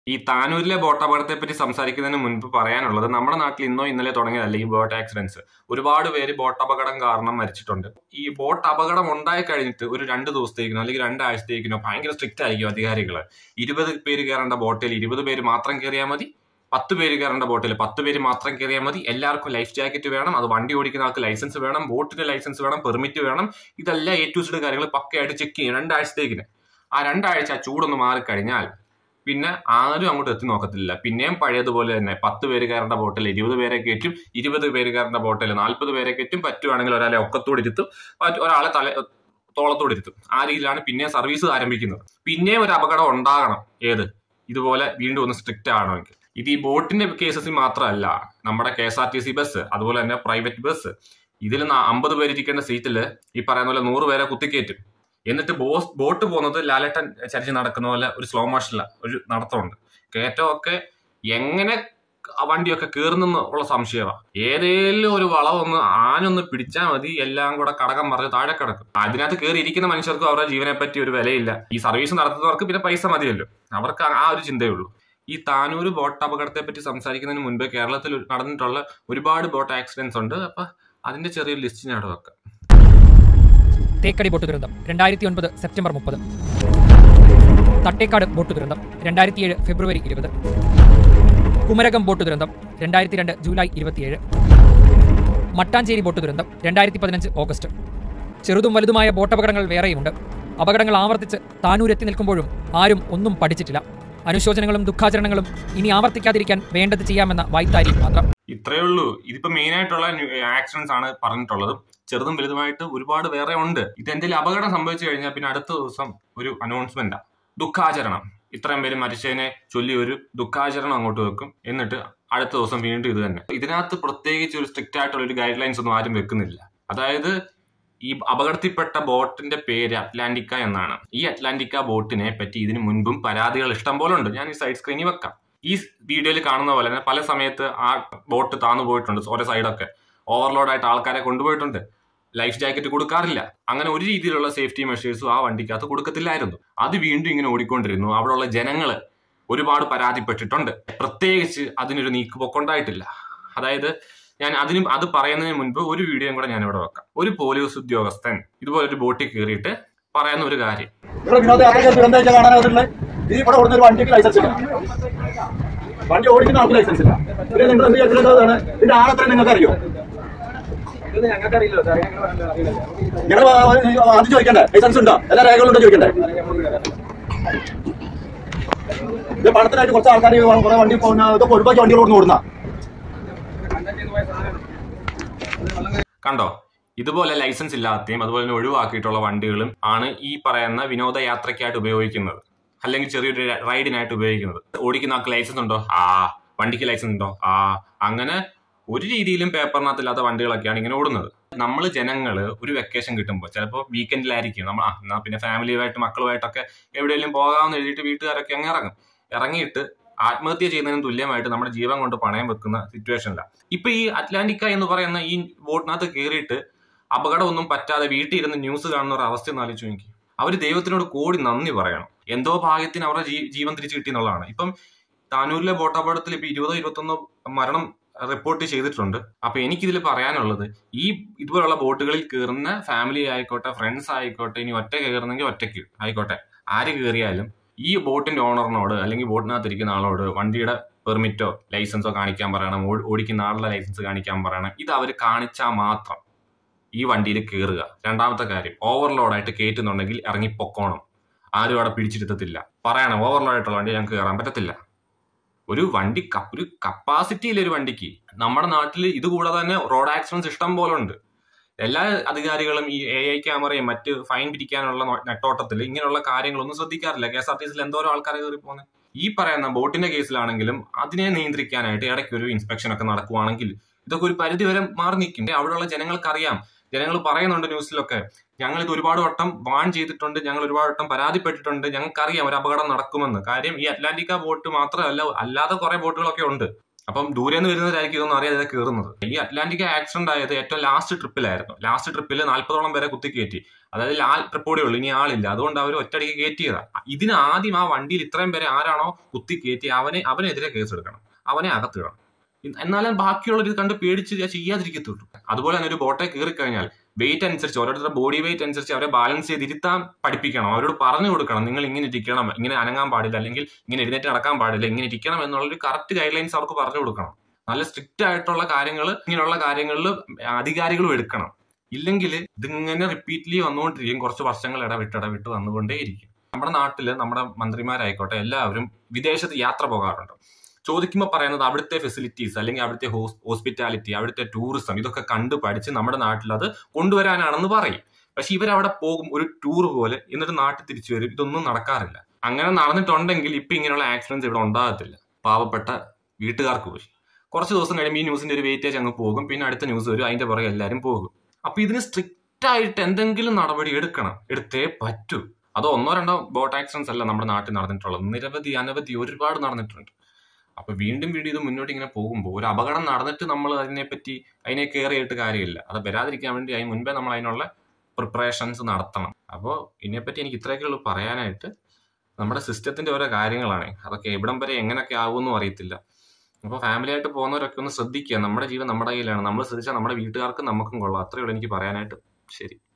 ഈ താനൂരിലെ ബോട്ട് അപകടത്തെ പറ്റി സംസാരിക്കുന്നതിന് മുൻപ് പറയാനുള്ളത് നമ്മുടെ നാട്ടിൽ ഇന്നോ ഇന്നലെ തുടങ്ങിയതല്ല ഈ ബോട്ട് ആക്സിഡൻസ് ഒരുപാട് പേര് ബോട്ട് അപകടം കാരണം മരിച്ചിട്ടുണ്ട് ഈ ബോട്ട് അപകടം ഉണ്ടായി കഴിഞ്ഞിട്ട് ഒരു രണ്ട് ദിവസത്തേക്കിനോ അല്ലെങ്കിൽ രണ്ടാഴ്ചത്തേക്കിനോ ഭയങ്കര സ്ട്രിക്റ്റ് ആയിരിക്കും അധികാരികൾ ഇരുപത് പേര് കയറേണ്ട ബോട്ടിൽ ഇരുപത് പേര് മാത്രം കയറിയാൽ മതി പത്ത് പേര് കയറേണ്ട ബോട്ടിൽ പത്ത് പേര് മാത്രം കയറിയാൽ മതി എല്ലാവർക്കും ലൈഫ് ജാക്കറ്റ് വേണം അത് വണ്ടി ഓടിക്കുന്ന ആൾക്ക് ലൈസൻസ് വേണം ബോട്ടിന്റെ ലൈസൻസ് വേണം പെർമിറ്റ് വേണം ഇതെല്ലാം എ ടു സിഡ് കാര്യങ്ങൾ പക്കയായിട്ട് ചെക്ക് ചെയ്യും രണ്ടാഴ്ചത്തേക്കിന് ആ രണ്ടാഴ്ച ആ ചൂടൊന്ന് മാറിക്കഴിഞ്ഞാൽ പിന്നെ ആരും അങ്ങോട്ട് എത്തി നോക്കത്തില്ല പിന്നെയും പഴയതുപോലെ തന്നെ പത്ത് പേര് കയറേണ്ട ബോട്ടിൽ ഇരുപത് പേരെ കയറ്റും ഇരുപത് പേര് കയറേണ്ട ബോട്ടിൽ നാൽപ്പത് പേരെ കയറ്റും പറ്റുവാണെങ്കിൽ ഒരാളെ ഒക്കത്തോട് ഇരുത്തും പറ്റ- ഒരാളെ തല തോളത്തോട് ഇരുത്തും ആ രീതിയിലാണ് പിന്നെ സർവീസ് ആരംഭിക്കുന്നത് പിന്നെയും ഒരു അപകടം ഉണ്ടാകണം ഏത് ഇതുപോലെ വീണ്ടും ഒന്ന് സ്ട്രിക്റ്റ് ആണെങ്കിൽ ഇത് ഈ ബോട്ടിന്റെ കേസസിൽ മാത്രമല്ല നമ്മുടെ K S R T C bus അതുപോലെ തന്നെ പ്രൈവറ്റ് ബസ് ഇതിൽ അമ്പത് പേര് ഇരിക്കേണ്ട സീറ്റിൽ ഈ പറയുന്ന പോലെ നൂറ് പേരെ കുത്തിക്കയറ്റും എന്നിട്ട് ബോസ് ബോട്ട് പോകുന്നത് ലാലേട്ടൻ ചരിച്ച് നടക്കുന്ന പോലെ ഒരു സ്ലോ മോഷനില ഒരു നടത്തമുണ്ട് കയറ്റമൊക്കെ എങ്ങനെ ആ വണ്ടിയൊക്കെ കയറുന്നെന്ന് ഉള്ള സംശയമാണ് ഏതേലും ഒരു വളവൊന്ന് ആനൊന്ന് പിടിച്ചാൽ മതി എല്ലാം കൂടെ കടകം മറിഞ്ഞ് താഴെ കിടക്കും അതിനകത്ത് കയറി ഇരിക്കുന്ന മനുഷ്യർക്കും അവരുടെ ജീവനെ പറ്റി ഒരു വിലയില്ല ഈ സർവീസ് നടത്തുന്നവർക്ക് പിന്നെ പൈസ മതിയല്ലോ അവർക്ക് ആ ഒരു ചിന്തയുള്ളൂ ഈ താനൂര് ബോട്ട് അപകടത്തെ പറ്റി സംസാരിക്കുന്നതിന് മുൻപേ കേരളത്തിൽ നടന്നിട്ടുള്ള ഒരുപാട് ബോട്ട് ആക്സിഡൻസ് ഉണ്ട് അപ്പൊ അതിന്റെ ചെറിയൊരു ലിസ്റ്റ് ഞാൻ അവിടെ വെക്കാം തേക്കടി ബോട്ട് ദുരന്തം രണ്ടായിരത്തി ഒൻപത് സെപ്റ്റംബർ മുപ്പത് തട്ടേക്കാട് ബോട്ട് ദുരന്തം രണ്ടായിരത്തി ഏഴ് ഫെബ്രുവരി ഇരുപത് കുമരകം ബോട്ട് ദുരന്തം രണ്ടായിരത്തി രണ്ട് ജൂലൈ ഇരുപത്തിയേഴ് മട്ടാഞ്ചേരി ബോട്ട് ദുരന്തം രണ്ടായിരത്തി പതിനഞ്ച് ഓഗസ്റ്റ് ചെറുതും വലുതുമായ ബോട്ടപകടങ്ങൾ വേറെയുമുണ്ട് അപകടങ്ങൾ ആവർത്തിച്ച് താനൂരെത്തി നിൽക്കുമ്പോഴും ആരും ഒന്നും പഠിച്ചിട്ടില്ല അനുശോചനങ്ങളും ദുഃഖാചരണങ്ങളും ഇനി ആവർത്തിക്കാതിരിക്കാൻ വേണ്ടത് ചെയ്യാമെന്ന വായ്ത്താരി മാത്രം ഇത്രയേ ഉള്ളൂ ഇതിപ്പോ മെയിൻ ആയിട്ടുള്ള ആക്സിഡൻസ് ആണ് പറഞ്ഞിട്ടുള്ളത് ചെറുതും വലുതുമായിട്ട് ഒരുപാട് വേറെ ഉണ്ട് ഇത് എന്തെങ്കിലും അപകടം സംഭവിച്ചു കഴിഞ്ഞാൽ പിന്നെ അടുത്ത ദിവസം ഒരു അനൗൺസ്മെന്റാ ദുഃഖാചരണം ഇത്രയും പേര് മരിച്ചതിനെ ചൊല്ലി ഒരു ദുഃഖാചരണം അങ്ങോട്ട് വെക്കും എന്നിട്ട് അടുത്ത ദിവസം വീണ്ടും ഇത് തന്നെ ഇതിനകത്ത് പ്രത്യേകിച്ച് ഒരു സ്ട്രിക്റ്റ് ആയിട്ടുള്ള ഒരു ഗൈഡ് ലൈൻസ് ഒന്നും ആരും വെക്കുന്നില്ല അതായത് ഈ അപകടത്തിൽപ്പെട്ട ബോട്ടിന്റെ പേര് അറ്റ്ലാന്റിക്ക എന്നാണ് ഈ അറ്റ്ലാന്റിക്ക ബോട്ടിനെ പറ്റി ഇതിനു മുൻപും പരാതികൾ ഇഷ്ടം പോലെ ഉണ്ട് ഞാൻ ഈ സൈഡ് സ്ക്രീനിൽ വെക്കാം ഈ വീഡിയോയിൽ കാണുന്ന പോലെ തന്നെ പല സമയത്ത് ആ ബോട്ട് താന്നു പോയിട്ടുണ്ട് ഓരോ സൈഡൊക്കെ ഓവർലോഡ് ആയിട്ട് ആൾക്കാരെ കൊണ്ടുപോയിട്ടുണ്ട് ലൈഫ് ജാക്കറ്റ് കൊടുക്കാറില്ല അങ്ങനെ ഒരു രീതിയിലുള്ള സേഫ്റ്റി മെഷേഴ്സും ആ വണ്ടിക്കകത്ത് കൊടുക്കത്തില്ലായിരുന്നു അത് വീണ്ടും ഇങ്ങനെ ഓടിക്കൊണ്ടിരുന്നു അവിടെയുള്ള ജനങ്ങള് ഒരുപാട് പരാതിപ്പെട്ടിട്ടുണ്ട് പ്രത്യേകിച്ച് അതിനൊരു നീക്കുപോക്കുണ്ടായിട്ടില്ല അതായത് ഞാൻ അതിന് അത് പറയുന്നതിന് മുൻപ് ഒരു വീഡിയോയും കൂടെ ഞാൻ ഇവിടെ വെക്കാം ഒരു പോലീസ് ഉദ്യോഗസ്ഥൻ ഇതുപോലെ ഒരു ബോട്ടിൽ കയറിയിട്ട് പറയുന്ന ഒരു കാര്യം ഇവിടെ വിനോദയാത്രയ്ക്ക് ദുരന്തം കാണാനായിട്ടുള്ള ഈ ഇവിടെ ഓടുന്ന ഒരു വണ്ടിക്ക് ലൈസൻസ് ഇല്ല വണ്ടി ഓടിക്കുന്ന ആൾക്ക് ലൈസൻസ് ഇല്ല പിന്നെ നിങ്ങൾ എന്ത് വിചാരിച്ചിട്ടുള്ളതാണ് ഇതിന്റെ ആളെത്ര നിങ്ങൾക്ക് അറിയോ നിങ്ങൾ ആദ്യം ചോദിക്കണ്ടേ ലൈസൻസ് ഉണ്ടോ എല്ലാ രേഖകളുണ്ടോ ചോദിക്കണ്ടേ ഇത് പണത്തിനായിട്ട് കുറച്ച് ആൾക്കാർ കുറെ വണ്ടി പോകുന്ന ഇതൊക്കെ ഒരുപാട് വണ്ടികൾ ഓടുന്ന ഓടുന്ന കണ്ടോ ഇതുപോലെ ലൈസൻസ് ഇല്ലാത്തയും അതുപോലെ തന്നെ ഒഴിവാക്കിയിട്ടുള്ള വണ്ടികളും ആണ് ഈ പറയുന്ന വിനോദയാത്രയ്ക്കായിട്ട് ഉപയോഗിക്കുന്നത് അല്ലെങ്കിൽ ചെറിയൊരു റൈഡിനായിട്ട് ഉപയോഗിക്കുന്നത് ഓടിക്കുന്ന ആൾക്ക് ലൈസൻസ് ഉണ്ടോ ആ വണ്ടിക്ക് ലൈസൻസ് ഉണ്ടോ ആ അങ്ങനെ ഒരു രീതിയിലും പേപ്പറിനകത്തില്ലാത്ത വണ്ടികളൊക്കെയാണ് ഇങ്ങനെ ഓടുന്നത് നമ്മൾ ജനങ്ങൾ ഒരു വെക്കേഷൻ കിട്ടുമ്പോൾ ചിലപ്പോൾ വീക്കെൻഡിലായിരിക്കും നമ്മൾ ആ എന്നാ പിന്നെ ഫാമിലിയുമായിട്ട് മക്കളുമായിട്ടൊക്കെ എവിടെയെങ്കിലും പോകാമെന്ന് എഴുതിയിട്ട് വീട്ടുകാരൊക്കെ അങ്ങ് ഇറങ്ങും ഇറങ്ങിയിട്ട് ആത്മഹത്യ ചെയ്യുന്നതിന് തുല്യമായിട്ട് നമ്മുടെ ജീവൻ കൊണ്ട് പണയം വെക്കുന്ന സിറ്റുവേഷനിലാണ് ഇപ്പൊ ഈ അറ്റ്ലാന്റിക്ക എന്ന് പറയുന്ന ഈ ബോട്ടിനകത്ത് കയറിയിട്ട് അപകടമൊന്നും പറ്റാതെ വീട്ടിൽ ഇരുന്ന് ന്യൂസ് കാണുന്ന ഒരു അവസ്ഥ ഒന്ന് ആലോചിച്ച് നോക്കി അവർ ദൈവത്തിനോട് കോടി നന്ദി പറയണം എന്തോ ഭാഗ്യത്തിന് അവരുടെ ജീ- ജീവൻ തിരിച്ചു കിട്ടി എന്നുള്ളതാണ് ഇപ്പം താനൂരിലെ ബോട്ട് അപകടത്തിൽ ഇപ്പൊ ഇരുപതോ ഇരുപത്തൊന്നോ മരണം റിപ്പോർട്ട് ചെയ്തിട്ടുണ്ട് അപ്പൊ എനിക്കിതിൽ പറയാനുള്ളത് ഈ ഇതുപോലുള്ള ബോട്ടുകളിൽ കയറുന്ന ഫാമിലി ആയിക്കോട്ടെ ഫ്രണ്ട്സ് ആയിക്കോട്ടെ ഇനി ഒറ്റ കയറുന്നെങ്കിൽ ഒറ്റയ്ക്ക് ആയിക്കോട്ടെ ആര് കയറിയാലും ഈ ബോട്ടിന്റെ ഓണറിനോട് അല്ലെങ്കിൽ ബോട്ടിനകത്ത് ഇരിക്കുന്ന ആളോട് വണ്ടിയുടെ പെർമിറ്റോ ലൈസൻസോ കാണിക്കാൻ പറയണം ഓ- ഓടിക്കുന്ന ആളുടെ ലൈസൻസ് കാണിക്കാൻ പറയണം ഇത് അവർ കാണിച്ചാൽ മാത്രം ഈ വണ്ടിയിൽ കയറുക രണ്ടാമത്തെ കാര്യം ഓവർലോഡായിട്ട് കയറ്റുന്നുണ്ടെങ്കിൽ ഇറങ്ങി പൊക്കോണം ആരും അവിടെ പിടിച്ചിരുത്തത്തില്ല പറയണം ഓവർലോഡ് ആയിട്ടുള്ള വണ്ടി ഞങ്ങൾക്ക് കയറാൻ പറ്റത്തില്ല ഒരു വണ്ടി ക- ഒരു കപ്പാസിറ്റിയിൽ ഒരു വണ്ടിക്ക് നമ്മുടെ നാട്ടിൽ ഇത് കൂടാതെ തന്നെ റോഡ് ആക്സിഡൻസ് ഇഷ്ടം പോലെ ഉണ്ട് എല്ലാ അധികാരികളും ഈ എ ഐ ക്യാമറയും മറ്റ് ഫൈൻ പിടിക്കാനുള്ള നോ- നെട്ടോട്ടത്തിൽ ഇങ്ങനെയുള്ള കാര്യങ്ങളൊന്നും ശ്രദ്ധിക്കാറില്ല കെ എസ് ആർ ടി സിയിൽ എന്തോരം ആൾക്കാർ കയറി പോകുന്നത് ഈ പറയുന്ന ബോട്ടിന്റെ കേസിലാണെങ്കിലും അതിനെ നിയന്ത്രിക്കാനായിട്ട് ഇടയ്ക്ക് ഒരു ഇൻസ്പെക്ഷൻ ഒക്കെ നടക്കുവാണെങ്കിൽ ഇതൊക്കെ ഒരു പരിധി വരെ മാറി നിൽക്കും അവിടെയുള്ള ജനങ്ങൾക്കറിയാം ജനങ്ങൾ പറയുന്നുണ്ട് ന്യൂസിലൊക്കെ ഞങ്ങൾ ഇത് ഒരുപാട് വട്ടം വാൺ ചെയ്തിട്ടുണ്ട് ഞങ്ങൾ ഒരുപാട് വട്ടം പരാതിപ്പെട്ടിട്ടുണ്ട് ഞങ്ങൾക്കറിയാം ഒരു അപകടം നടക്കുമെന്ന് കാര്യം ഈ അറ്റ്ലാന്റിക്ക ബോട്ട് മാത്രമല്ല അല്ലാതെ കുറെ ബോട്ടുകളൊക്കെ ഉണ്ട് അപ്പം ദൂരെ നിന്ന് വരുന്നവരായിരിക്കും ഇതൊന്നും അറിയാതെ കയറുന്നത് ഈ അറ്റ്ലാന്റിക് ആക്സിഡന്റ് ആയത് ഏറ്റവും ലാസ്റ്റ് ട്രിപ്പിലായിരുന്നു ലാസ്റ്റ് ട്രിപ്പിൽ നാൽപ്പതോളം പേരെ കുത്തിക്കയറ്റി അതായത് ആ ട്രിപ്പോടെ ഉള്ളൂ ഇനി ആളില്ല അതുകൊണ്ട് അവർ ഒറ്റയടിക്ക് കയറ്റിയതാണ് ഇതിന് ആദ്യം ആ വണ്ടിയിൽ ഇത്രയും പേരെ ആരാണോ കുത്തി കയറ്റി അവനെ അവനെതിരെ കേസെടുക്കണം അവനെ അകത്തിടണം എന്നാലും ബാക്കിയുള്ളവർ ഇത് കണ്ട് പേടിച്ച് ചെയ്യാതിരിക്കത്തുള്ളൂ അതുപോലെ തന്നെ ഒരു ബോട്ടെ കയറി കഴിഞ്ഞാൽ വെയിറ്റ് അനുസരിച്ച് ഓരോരുത്തരുടെ ബോഡി വെയിറ്റ് അനുസരിച്ച് അവരെ ബാലൻസ് ചെയ്ത് ഇരുത്താൻ പഠിപ്പിക്കണം അവരോട് പറഞ്ഞു കൊടുക്കണം നിങ്ങൾ ഇങ്ങനെ ഇരിക്കണം ഇങ്ങനെ അനങ്ങാൻ പാടില്ല അല്ലെങ്കിൽ ഇങ്ങനെ എഴുന്നേറ്റ് നടക്കാൻ പാടില്ല ഇങ്ങനെ ഇരിക്കണം എന്നുള്ളൊരു കറക്റ്റ് ഗൈഡ് ലൈൻസ് അവർക്ക് പറഞ്ഞു കൊടുക്കണം നല്ല സ്ട്രിക്റ്റ് ആയിട്ടുള്ള കാര്യങ്ങൾ ഇങ്ങനെയുള്ള കാര്യങ്ങളിൽ അധികാരികളും എടുക്കണം ഇല്ലെങ്കിൽ ഇതിങ്ങനെ റിപ്പീറ്റ്ലി വന്നുകൊണ്ടിരിക്കും കുറച്ച് വർഷങ്ങൾ ഇടവിട്ട് ഇടവിട്ട് വന്നുകൊണ്ടേയിരിക്കും നമ്മുടെ നാട്ടിൽ നമ്മുടെ മന്ത്രിമാരായിക്കോട്ടെ എല്ലാവരും വിദേശത്ത് യാത്ര പോകാറുണ്ട് ചോദിക്കുമ്പോൾ പറയുന്നത് അവിടുത്തെ ഫെസിലിറ്റീസ് അല്ലെങ്കിൽ അവിടുത്തെ ഹോസ്പിറ്റാലിറ്റി അവിടുത്തെ ടൂറിസം ഇതൊക്കെ കണ്ടു പഠിച്ച് നമ്മുടെ നാട്ടിൽ അത് കൊണ്ടുവരാനാണെന്ന് പറയും പക്ഷെ ഇവരവിടെ പോകും ഒരു ടൂർ പോലെ എന്നിട്ട് നാട്ടിൽ തിരിച്ചു വരും ഇതൊന്നും നടക്കാറില്ല അങ്ങനെ നടന്നിട്ടുണ്ടെങ്കിൽ ഇപ്പൊ ഇങ്ങനെയുള്ള ആക്സിഡൻസ് ഇവിടെ ഉണ്ടാകത്തില്ല പാവപ്പെട്ട വീട്ടുകാർക്ക് പോയി കുറച്ച് ദിവസം കഴിയുമ്പോൾ ഈ ന്യൂസിന്റെ ഒരു വെയിറ്റേജ് അങ്ങ് പോകും പിന്നെ അടുത്ത ന്യൂസ് വരും അതിന്റെ പുറകെ എല്ലാവരും പോകും അപ്പൊ ഇതിന് സ്ട്രിക്റ്റ് ആയിട്ട് എന്തെങ്കിലും നടപടി എടുക്കണം എടുത്തേ പറ്റൂ അതോ ഒന്നോ രണ്ടോ ബോട്ട് ആക്സിഡൻസ് അല്ല നമ്മുടെ നാട്ടിൽ നടന്നിട്ടുള്ളത് നിരവധി അനവധി ഒരുപാട് നടന്നിട്ടുണ്ട് അപ്പൊ വീണ്ടും വീണ്ടും ഇത് മുന്നോട്ട് ഇങ്ങനെ പോകുമ്പോൾ ഒരു അപകടം നടന്നിട്ട് നമ്മൾ അതിനെപ്പറ്റി അതിനെ കെയർ ചെയ്തിട്ട് കാര്യമില്ല അത് വരാതിരിക്കാൻ വേണ്ടി അതിന് മുൻപേ നമ്മൾ അതിനുള്ള പ്രിപ്പറേഷൻസ് നടത്തണം അപ്പോൾ ഇതിനെപ്പറ്റി എനിക്ക് ഇത്രയൊക്കെ ഉള്ളൂ പറയാനായിട്ട് നമ്മുടെ സിസ്റ്റത്തിന്റെ ഓരോ കാര്യങ്ങളാണ് അതൊക്കെ എവിടം വരെ എങ്ങനെയൊക്കെ ആവുമെന്നും അറിയത്തില്ല അപ്പോൾ ഫാമിലി ആയിട്ട് പോകുന്നവരൊക്കെ ഒന്ന് ശ്രദ്ധിക്കുക നമ്മുടെ ജീവൻ നമ്മുടെ കയ്യിലാണ് നമ്മൾ ശ്രദ്ധിച്ചാൽ നമ്മുടെ വീട്ടുകാർക്കും നമുക്കും കൊള്ളാം അത്രയേ ഉള്ളൂ എനിക്ക് പറയാനായിട്ട് ശരി